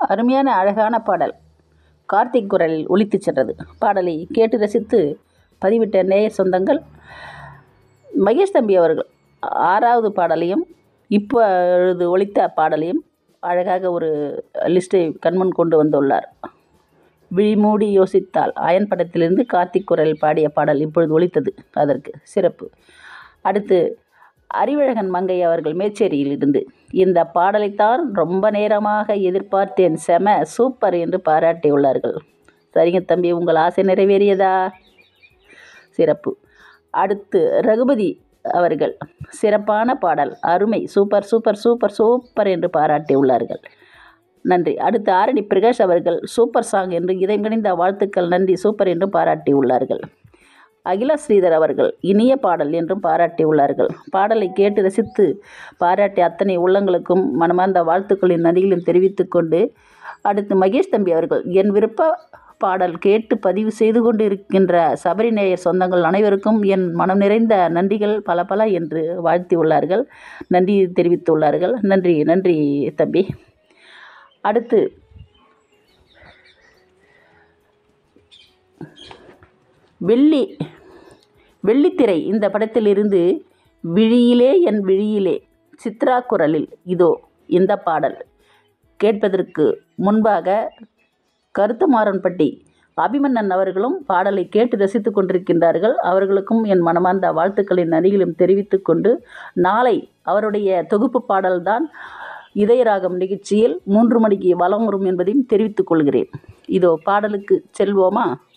அருமையான அழகான பாடல் கார்த்திக் குரலில் ஒலித்துச் சென்றது பாடலை கேட்டு ரசித்து பதிவிட்ட நேய சொந்தங்கள் மகேஷ் தம்பி அவர்கள் ஆறாவது பாடலையும் இப்பொழுது ஒலித்த பாடலையும் அழகாக ஒரு லிஸ்ட்டை கண்முன் கொண்டு வந்துள்ளார் விழிமூடி யோசித்தால் அயன் படத்திலிருந்து கார்த்திக் குரல் பாடிய பாடல் இப்பொழுது ஒலித்தது அதற்கு சிறப்பு அடுத்து அறிவழகன் மங்கை அவர்கள் மேச்சேரியில் இருந்து இந்த பாடலைத்தான் ரொம்ப நேரமாக எதிர்பார்த்தேன் செம சூப்பர் என்று பாராட்டியுள்ளார்கள் சரிங்க தம்பி உங்கள் ஆசை நிறைவேறியதா சிறப்பு அடுத்து ரகுபதி அவர்கள் சிறப்பான பாடல் அருமை சூப்பர் சூப்பர் சூப்பர் சூப்பர் என்று பாராட்டியுள்ளார்கள் நன்றி அடுத்து ஆரணி பிரகாஷ் அவர்கள் சூப்பர் சாங் என்று இதயங்கணிந்த வாழ்த்துக்கள் நன்றி சூப்பர் என்றும் பாராட்டியுள்ளார்கள் அகிலா ஸ்ரீதர் அவர்கள் இனிய பாடல் என்றும் பாராட்டியுள்ளார்கள் பாடலை கேட்டு ரசித்து பாராட்டிய அத்தனை உள்ளங்களுக்கும் மனமார்ந்த வாழ்த்துக்களின் நதியிலும் தெரிவித்துக் கொண்டு அடுத்து மகேஷ் தம்பி அவர்கள் என் விருப்ப பாடல் கேட்டு பதிவு செய்து கொண்டு இருக்கின்ற சபரிநேயர் சொந்தங்கள் அனைவருக்கும் என் மனம் நிறைந்த நன்றிகள் பல பல என்று வாழ்த்தியுள்ளார்கள் நன்றி தெரிவித்துள்ளார்கள் நன்றி நன்றி தம்பி அடுத்து வெள்ளி வெள்ளித்திரை இந்த படத்திலிருந்து விழியிலே என் விழியிலே சித்ரா குரலில் இதோ இந்த பாடல் கேட்பதற்கு முன்பாக கருத்துமாறன்பட்டி அபிமன்னன் அவர்களும் பாடலை கேட்டு ரசித்து கொண்டிருக்கின்றார்கள் அவர்களுக்கும் என் மனமார்ந்த வாழ்த்துக்களின் நதியிலும் தெரிவித்து கொண்டு நாளை அவருடைய தொகுப்பு பாடல்தான் இதயராகம் நிகழ்ச்சியில் மூன்று மணிக்கு வலம் வரும் என்பதையும் தெரிவித்துக் கொள்கிறேன் இதோ பாடலுக்கு செல்வோமா